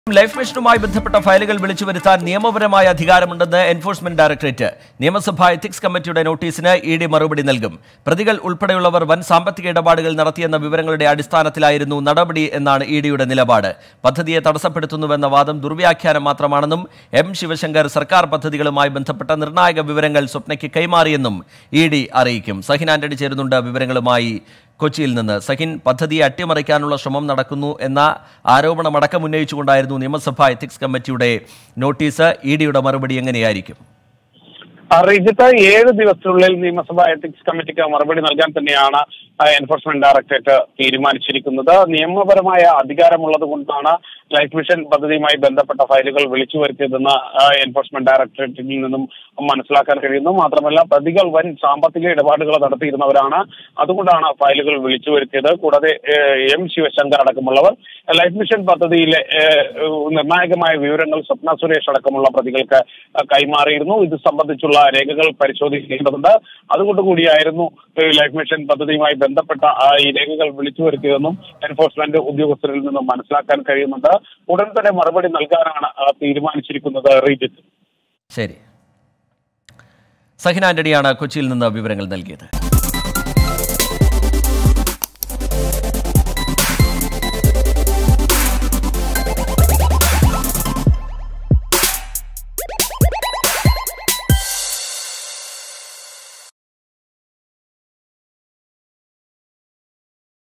life മിഷനുമായി ബന്ധപ്പെട്ട ഫയലുകൾ വിളിച്ചു വരുത്താൻ നിയമപരമായ അധികാരമുണ്ടെന്ന് എൻഫോഴ്സ്മെന്റ് ഡയറക്ടറേറ്റ് നിയമസഭാ എത്തിക്സ് കമ്മിറ്റിയുടെ നോട്ടീസിന് ഇ ഡി മറുപടി നൽകും പ്രതികൾ ഉൾപ്പെടെയുള്ളവർ വൻ സാമ്പത്തിക ഇടപാടുകൾ നടത്തിയെന്ന വിവരങ്ങളുടെ അടിസ്ഥാനത്തിലായിരുന്നു നടപടി എന്നാണ് ഇ ഡിയുടെ നിലപാട് പദ്ധതിയെ തടസ്സപ്പെടുത്തുന്നുവെന്ന വാദം ദുർവ്യാഖ്യാനം മാത്രമാണെന്നും എം ശിവശങ്കർ സർക്കാർ പദ്ധതികളുമായി ബന്ധപ്പെട്ട നിർണായക വിവരങ്ങൾ സ്വപ്നയ്ക്ക് കൈമാറിയെന്നും ഇ ഡി അറിയിക്കും സഹിൻ ആന്റണി ചേരുന്നുണ്ട് വിവരങ്ങളുമായി കൊച്ചിയിൽ നിന്ന് സഹിൻ പദ്ധതിയെ അട്ടിമറിക്കാനുള്ള ശ്രമം നടക്കുന്നു എന്ന ആരോപണമടക്കം ഉന്നയിച്ചുകൊണ്ടായിരുന്നു നിയമസഭാ എത്തിക്സ് കമ്മിറ്റിയുടെ നോട്ടീസ് ഇ ഡിയുടെ മറുപടി എങ്ങനെയായിരിക്കും റിജിത്ത് ഏഴ് ദിവസത്തിനുള്ളിൽ നിയമസഭാ എത്തിക്സ് കമ്മിറ്റിക്ക് മറുപടി നൽകാൻ തന്നെയാണ് ആ, എൻഫോഴ്സ്മെന്റ് ഡയറക്ടറേറ്റ് തീരുമാനിച്ചിരിക്കുന്നത് നിയമപരമായ അധികാരമുള്ളത് കൊണ്ടാണ് ലൈഫ് മിഷൻ പദ്ധതിയുമായി ബന്ധപ്പെട്ട ഫയലുകൾ വിളിച്ചു വരുത്തിയതെന്ന് ആ, എൻഫോഴ്സ്മെന്റ് ഡയറക്ടറേറ്റിൽ നിന്നും മനസ്സിലാക്കാൻ കഴിയുന്നു മാത്രമല്ല പ്രതികൾ വൻ സാമ്പത്തിക ഇടപാടുകൾ നടത്തിയിരുന്നവരാണ് അതുകൊണ്ടാണ് ഫയലുകൾ വിളിച്ചു വരുത്തിയത് കൂടാതെ ഏ, എം ശിവശങ്കർ അടക്കമുള്ളവർ ലൈഫ് മിഷൻ പദ്ധതിയിലെ ഏ, നിർണായകമായ വിവരങ്ങൾ സ്വപ്ന സുരേഷ് അടക്കമുള്ള പ്രതികൾക്ക് കൈമാറിയിരുന്നു ഇത് സംബന്ധിച്ചുള്ള രേഖകൾ പരിശോധിക്കേണ്ടതുണ്ട് അതുകൊണ്ട് കൂടിയായിരുന്നു ഈ ലൈഫ് മിഷൻ പദ്ധതിയുമായി ബന്ധപ്പെട്ട ആ, ഈ രേഖകൾ വിളിച്ചു വരുത്തിയതെന്നും എൻഫോഴ്സ്മെന്റ് ഉദ്യോഗസ്ഥരിൽ നിന്നും മനസ്സിലാക്കാൻ കഴിയുന്നുണ്ട് ഉടൻ തന്നെ മറുപടി നൽകാനാണ് ആ, തീരുമാനിച്ചിരിക്കുന്നത് റീജിത്ത് ശരി സഹിൻ ആന്റണിയാണ് കൊച്ചിയിൽ നിന്ന് വിവരങ്ങൾ നൽകിയത്